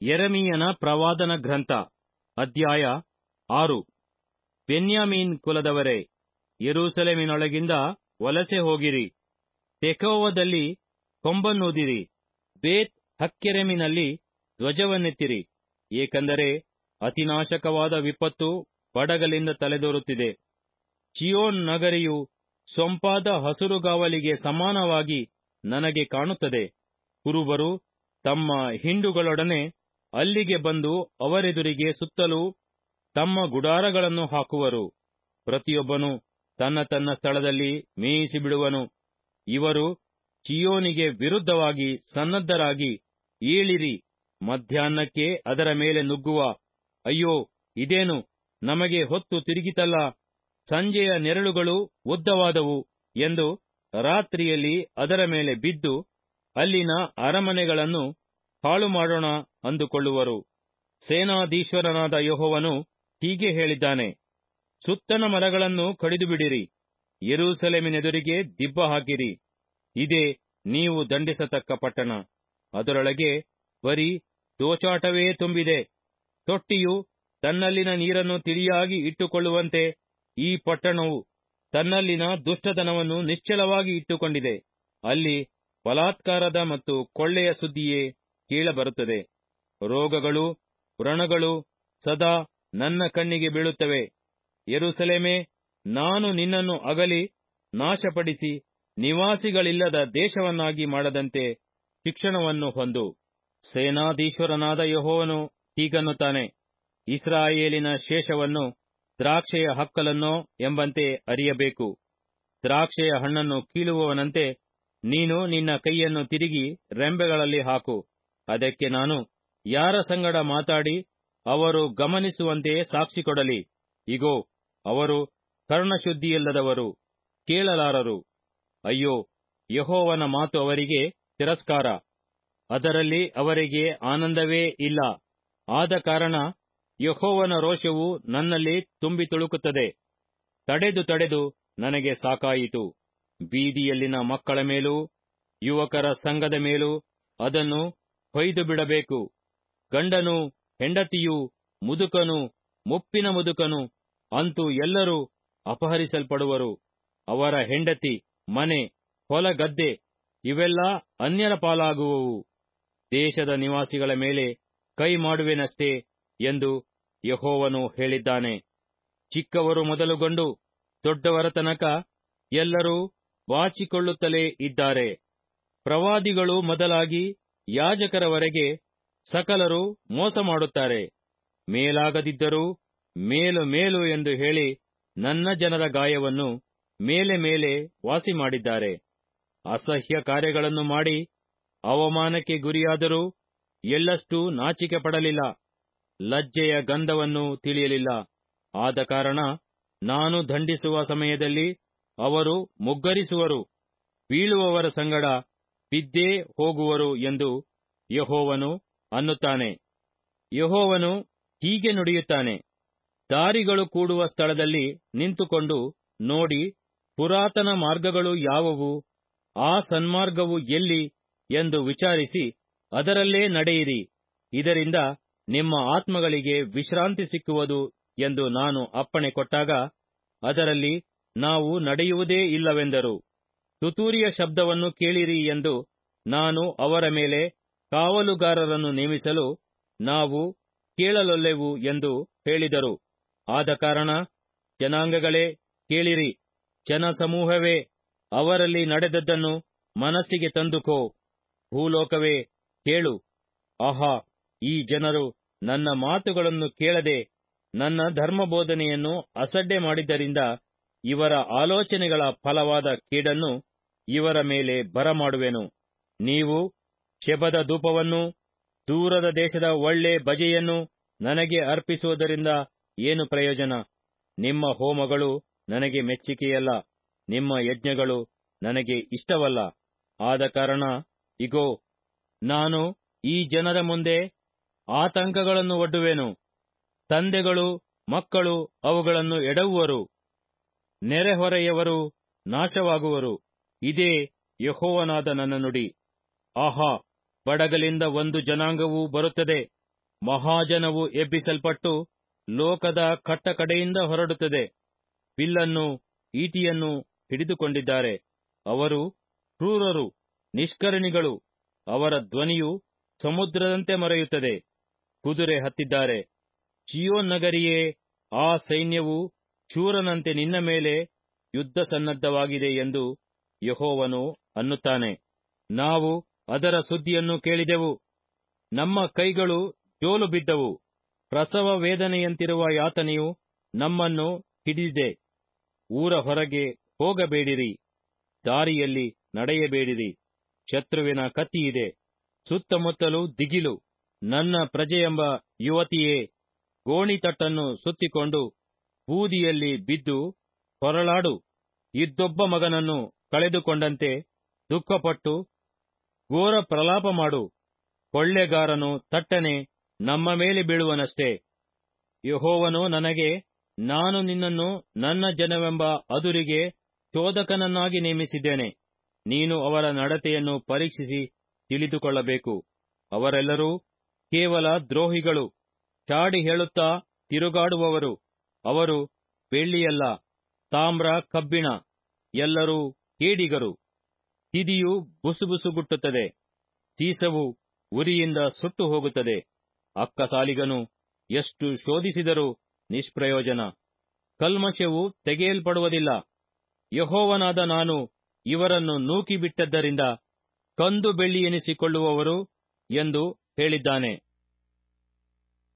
ಯೆರೆಮೀಯನ ಪ್ರವಾದನ ಗ್ರಂಥ ಅಧ್ಯಾಯ ಆರು ಬೆನ್ಯಾಮೀನ್ ಕುಲದವರೇ ಯೆರೂಸಲೇಮಿನೊಳಗಿಂದ ವಲಸೆ ಹೋಗಿರಿ ತೆಕೋವದಲ್ಲಿ ಕೊಂಬನ್ನೂದಿರಿ ಬೇತ್ ಹಕ್ಕೆರೆಮಿನಲ್ಲಿ ಧ್ವಜವನ್ನೆತ್ತಿರಿ ಏಕೆಂದರೆ ಅತಿನಾಶಕವಾದ ವಿಪತ್ತು ಬಡಗಲಿಂದ ತಲೆದೋರುತ್ತಿದೆ ಚಿಯೋನ್ ನಗರಿಯು ಸೊಂಪಾದ ಹಸುರುಗಾವಲಿಗೆ ಸಮಾನವಾಗಿ ನನಗೆ ಕಾಣುತ್ತದೆ ಕುರುಬರು ತಮ್ಮ ಹಿಂಡುಗಳೊಡನೆ ಅಲ್ಲಿಗೆ ಬಂದು ಅವರೆದುರಿಗೆ ಸುತ್ತಲೂ ತಮ್ಮ ಗುಡಾರಗಳನ್ನು ಹಾಕುವರು ಪ್ರತಿಯೊಬ್ಬನು ತನ್ನ ತನ್ನ ಸ್ಥಳದಲ್ಲಿ ಮೇಯಿಸಿಬಿಡುವನು ಇವರು ಚಿಯೋನಿಗೆ ವಿರುದ್ಧವಾಗಿ ಸನ್ನದ್ಧರಾಗಿ ಏಳಿರಿ ಮಧ್ಯಾಹ್ನಕ್ಕೆ ಅದರ ಮೇಲೆ ನುಗ್ಗುವ ಅಯ್ಯೋ ಇದೇನು ನಮಗೆ ಹೊತ್ತು ತಿರುಗಿತಲ್ಲ ಸಂಜೆಯ ನೆರಳುಗಳು ಉದ್ದವಾದವು ಎಂದು ರಾತ್ರಿಯಲ್ಲಿ ಅದರ ಮೇಲೆ ಬಿದ್ದು ಅಲ್ಲಿನ ಅರಮನೆಗಳನ್ನು ಹಾಳು ಮಾಡೋಣ ಅಂದುಕೊಳ್ಳುವರು ಸೇನಾಧೀಶ್ವರನಾದ ಯೆಹೋವನು ಹೀಗೆ ಹೇಳಿದ್ದಾನೆ ಸುತ್ತಣ ಮರಗಳನ್ನು ಕಡಿದುಬಿಡಿರಿ ಯೆರೂಸಲೇಮಿನೆದುರಿಗೆ ದಿಬ್ಬ ಹಾಕಿರಿ ಇದೇ ನೀವು ದಂಡಿಸತಕ್ಕ ಪಟ್ಟಣ ಅದರೊಳಗೆ ಬರೀ ದೋಚಾಟವೇ ತುಂಬಿದೆ ತೊಟ್ಟಿಯು ತನ್ನಲ್ಲಿನ ನೀರನ್ನು ತಿಳಿಯಾಗಿ ಇಟ್ಟುಕೊಳ್ಳುವಂತೆ ಈ ಪಟ್ಟಣವು ತನ್ನಲ್ಲಿನ ದುಷ್ಟತನವನ್ನು ನಿಶ್ಚಲವಾಗಿ ಇಟ್ಟುಕೊಂಡಿದೆ ಅಲ್ಲಿ ಬಲಾತ್ಕಾರದ ಮತ್ತು ಕೊಳ್ಳೆಯ ಸುದ್ದಿಯೇ ಕೇಳಬರುತ್ತದೆ ರೋಗಗಳು ವ್ರಣಗಳು ಸದಾ ನನ್ನ ಕಣ್ಣಿಗೆ ಬೀಳುತ್ತವೆ ಯೆರೂಸಲೇಮೇ ನಾನು ನಿನ್ನನ್ನು ಅಗಲಿ ನಾಶಪಡಿಸಿ ನಿವಾಸಿಗಳಿಲ್ಲದ ದೇಶವನ್ನಾಗಿ ಮಾಡದಂತೆ ಶಿಕ್ಷಣವನ್ನು ಹೊಂದು ಸೇನಾಧೀಶ್ವರನಾದ ಯಹೋವನು ಹೀಗನ್ನುತ್ತಾನೆ ಇಸ್ರಾಯೇಲಿನ ಶೇಷವನ್ನು ದ್ರಾಕ್ಷೆಯ ಹಕ್ಕಲನ್ನೋ ಎಂಬಂತೆ ಅರಿಯಬೇಕು ದ್ರಾಕ್ಷೆಯ ಹಣ್ಣನ್ನು ಕೀಳುವವನಂತೆ ನೀನು ನಿನ್ನ ಕೈಯನ್ನು ತಿರುಗಿ ರೆಂಬೆಗಳಲ್ಲಿ ಹಾಕು ಅದಕ್ಕೆ ನಾನು ಯಾರ ಸಂಗಡ ಮಾತಾಡಿ ಅವರು ಗಮನಿಸುವಂತೆ ಸಾಕ್ಷಿ ಕೊಡಲಿ ಇಗೋ ಅವರು ಕರ್ಣಶುದ್ಧಿಯಿಲ್ಲದವರು ಕೇಳಲಾರರು ಅಯ್ಯೋ ಯಹೋವನ ಮಾತು ಅವರಿಗೆ ತಿರಸ್ಕಾರ ಅದರಲ್ಲಿ ಅವರಿಗೆ ಆನಂದವೇ ಇಲ್ಲ ಆದ ಕಾರಣ ಯಹೋವನ ರೋಷವು ನನ್ನಲ್ಲಿ ತುಂಬಿ ತುಳುಕುತ್ತದೆ ತಡೆದು ತಡೆದು ನನಗೆ ಸಾಕಾಯಿತು ಬೀದಿಯಲ್ಲಿನ ಮಕ್ಕಳ ಮೇಲೂ ಯುವಕರ ಸಂಘದ ಮೇಲೂ ಅದನ್ನು ಹೊಯ್ದು ಬಿಡಬೇಕು ಗಂಡನು ಹೆಂಡತಿಯು ಮುದುಕನು ಮುಪ್ಪಿನ ಮುದುಕನು ಅಂತೂ ಎಲ್ಲರೂ ಅಪಹರಿಸಲ್ಪಡುವರು ಅವರ ಹೆಂಡತಿ ಮನೆ ಹೊಲ ಗದ್ದೆ ಇವೆಲ್ಲ ಅನ್ಯರ ಪಾಲಾಗುವವು ದೇಶದ ನಿವಾಸಿಗಳ ಮೇಲೆ ಕೈ ಮಾಡುವೆನಷ್ಟೇ ಎಂದು ಯಹೋವನು ಹೇಳಿದ್ದಾನೆ ಚಿಕ್ಕವರು ಮೊದಲುಗೊಂಡು ದೊಡ್ಡವರ ತನಕ ಎಲ್ಲರೂ ಬಾಚಿಕೊಳ್ಳುತ್ತಲೇ ಇದ್ದಾರೆ ಪ್ರವಾದಿಗಳು ಮೊದಲಾಗಿ ಯಾಜಕರವರೆಗೆ ಸಕಲರು ಮೋಸ ಮಾಡುತ್ತಾರೆ ಮೇಲಾಗದಿದ್ದರೂ ಮೇಲು ಮೇಲು ಎಂದು ಹೇಳಿ ನನ್ನ ಜನರ ಗಾಯವನ್ನು ಮೇಲೆ ಮೇಲೆ ವಾಸಿ ಮಾಡಿದ್ದಾರೆ ಅಸಹ್ಯ ಕಾರ್ಯಗಳನ್ನು ಮಾಡಿ ಅವಮಾನಕ್ಕೆ ಗುರಿಯಾದರೂ ಎಳ್ಳಷ್ಟು ನಾಚಿಕೆ ಪಡಲಿಲ್ಲ ಲಜ್ಜೆಯ ಗಂಧವನ್ನು ತಿಳಿಯಲಿಲ್ಲ ಆದ ಕಾರಣ ನಾನು ದಂಡಿಸುವ ಸಮಯದಲ್ಲಿ ಅವರು ಮುಗ್ಗರಿಸುವರು ಬೀಳುವವರ ಸಂಗಡ ಬಿದ್ದೇ ಹೋಗುವರು ಎಂದು ಯಹೋವನು ಅನ್ನುತ್ತಾನೆ ಯಹೋವನು ಹೀಗೆ ನುಡಿಯುತ್ತಾನೆ ದಾರಿಗಳು ಕೂಡುವ ಸ್ಥಳದಲ್ಲಿ ನಿಂತುಕೊಂಡು ನೋಡಿ ಪುರಾತನ ಮಾರ್ಗಗಳು ಯಾವುವು ಆ ಸನ್ಮಾರ್ಗವು ಎಲ್ಲಿ ಎಂದು ವಿಚಾರಿಸಿ ಅದರಲ್ಲೇ ನಡೆಯಿರಿ ಇದರಿಂದ ನಿಮ್ಮ ಆತ್ಮಗಳಿಗೆ ವಿಶ್ರಾಂತಿ ಸಿಕ್ಕುವುದು ಎಂದು ನಾನು ಅಪ್ಪಣೆ ಕೊಟ್ಟಾಗ ಅದರಲ್ಲಿ ನಾವು ನಡೆಯುವುದೇ ಇಲ್ಲವೆಂದರು ತುತೂರಿಯ ಶಬ್ದವನ್ನು ಕೇಳಿರಿ ಎಂದು ನಾನು ಅವರ ಮೇಲೆ ಕಾವಲುಗಾರರನ್ನು ನೇಮಿಸಲು ನಾವು ಕೇಳಲೊಲ್ಲೆವು ಎಂದು ಹೇಳಿದರು ಆದ ಕಾರಣ ಜನಾಂಗಗಳೇ ಕೇಳಿರಿ ಜನಸಮೂಹವೇ ಅವರಲ್ಲಿ ನಡೆದದ್ದನ್ನು ಮನಸ್ಸಿಗೆ ತಂದುಕೋ ಭೂಲೋಕವೇ ಕೇಳು ಆಹಾ ಈ ಜನರು ನನ್ನ ಮಾತುಗಳನ್ನು ಕೇಳದೆ ನನ್ನ ಧರ್ಮಬೋಧನೆಯನ್ನು ಅಸಡ್ಡೆ ಮಾಡಿದ್ದರಿಂದ ಇವರ ಆಲೋಚನೆಗಳ ಫಲವಾದ ಕೀಡನ್ನು ಇವರ ಮೇಲೆ ಬರಮಾಡುವೆನು ನೀವು ಶೆಬದ ಧೂಪವನ್ನು ದೂರದ ದೇಶದ ಒಳ್ಳೆ ಬಜೆಯನ್ನು ನನಗೆ ಅರ್ಪಿಸುವುದರಿಂದ ಏನು ಪ್ರಯೋಜನ ನಿಮ್ಮ ಹೋಮಗಳು ನನಗೆ ಮೆಚ್ಚಿಕೆಯಲ್ಲ ನಿಮ್ಮ ಯಜ್ಞಗಳು ನನಗೆ ಇಷ್ಟವಲ್ಲ ಆದ ಕಾರಣ ಇಗೋ ನಾನು ಈ ಜನರ ಮುಂದೆ ಆತಂಕಗಳನ್ನು ಒಡ್ಡುವೆನು ತಂದೆಗಳು ಮಕ್ಕಳು ಅವುಗಳನ್ನು ಎಡವುವರು ನೆರೆಹೊರೆಯವರು ನಾಶವಾಗುವರು ಇದೇ ಯಹೋವನಾದ ನನ್ನ ನುಡಿ ಆಹಾ ಬಡಗಲಿಂದ ಒಂದು ಜನಾಂಗವು ಬರುತ್ತದೆ ಮಹಾಜನವು ಎಬ್ಬಿಸಲ್ಪಟ್ಟು ಲೋಕದ ಕಟ್ಟಕಡೆಯಿಂದ ಹೊರಡುತ್ತದೆ ಬಿಲ್ಲನ್ನು ಈಟಿಯನ್ನು ಹಿಡಿದುಕೊಂಡಿದ್ದಾರೆ ಅವರು ಕ್ರೂರರು ನಿಷ್ಕರುಣಿಗಳು ಅವರ ಧ್ವನಿಯು ಸಮುದ್ರದಂತೆ ಮೊರೆಯುತ್ತದೆ ಕುದುರೆ ಹತ್ತಿದ್ದಾರೆ ಚಿಯೋನ್ ನಗರಿಯೇ ಆ ಸೈನ್ಯವು ಶೂರನಂತೆ ನಿನ್ನ ಮೇಲೆ ಯುದ್ಧ ಸನ್ನದ್ಧವಾಗಿದೆ ಎಂದು ಯಹೋವನು ಅನ್ನುತ್ತಾನೆ ನಾವು ಅದರ ಸುದ್ದಿಯನ್ನು ಕೇಳಿದೆವು ನಮ್ಮ ಕೈಗಳು ಜೋಲು ಬಿದ್ದವು ಪ್ರಸವ ವೇದನೆಯಂತಿರುವ ಯಾತನೆಯು ನಮ್ಮನ್ನು ಹಿಡಿದಿದೆ ಊರ ಹೊರಗೆ ಹೋಗಬೇಡಿರಿ ದಾರಿಯಲ್ಲಿ ನಡೆಯಬೇಡಿರಿ ಶತ್ರುವಿನ ಕತ್ತಿಯಿದೆ ಸುತ್ತಮುತ್ತಲೂ ದಿಗಿಲು ನನ್ನ ಪ್ರಜೆಯೆಂಬ ಯುವತಿಯೇ ಗೋಣಿತಟ್ಟನ್ನು ಸುತ್ತಿಕೊಂಡು ಬೂದಿಯಲ್ಲಿ ಬಿದ್ದು ಹೊರಳಾಡು ಇದ್ದೊಬ್ಬ ಮಗನನ್ನು ಕಳೆದುಕೊಂಡಂತೆ ದುಃಖಪಟ್ಟು ಘೋರ ಪ್ರಲಾಪ ಮಾಡು ಕೊಳ್ಳೆಗಾರನು ತಟ್ಟನೆ ನಮ್ಮ ಮೇಲೆ ಬೀಳುವನಷ್ಟೇ ಯಹೋವನು ನನಗೆ ನಾನು ನಿನ್ನನ್ನು ನನ್ನ ಜನವೆಂಬ ಅದುರಿಗೆ ಚೋದಕನನ್ನಾಗಿ ನೇಮಿಸಿದ್ದೇನೆ ನೀನು ಅವರ ನಡತೆಯನ್ನು ಪರೀಕ್ಷಿಸಿ ತಿಳಿದುಕೊಳ್ಳಬೇಕು ಅವರೆಲ್ಲರೂ ಕೇವಲ ದ್ರೋಹಿಗಳು ಚಾಡಿ ಹೇಳುತ್ತಾ ತಿರುಗಾಡುವವರು ಅವರು ಬೆಳ್ಳಿಯಲ್ಲ ತಾಮ್ರ ಕಬ್ಬಿಣ ಎಲ್ಲರೂ ಕೇಡಿಗರು ತಿದಿಯು ಬುಸುಬುಸುಗುಟ್ಟುತ್ತದೆ ಸೀಸವು ಉರಿಯಿಂದ ಸುಟ್ಟು ಹೋಗುತ್ತದೆ ಅಕ್ಕಸಾಲಿಗನು ಎಷ್ಟು ಶೋಧಿಸಿದರೂ ನಿಷ್ಪ್ರಯೋಜನ ಕಲ್ಮಶವು ತೆಗೆಯಲ್ಪಡುವುದಿಲ್ಲ ಯಹೋವನಾದ ನಾನು ಇವರನ್ನು ನೂಕಿಬಿಟ್ಟದ್ದರಿಂದ ಕಂದು ಬೆಳ್ಳಿ ಎನಿಸಿಕೊಳ್ಳುವವರು ಎಂದು ಹೇಳಿದ್ದಾನೆ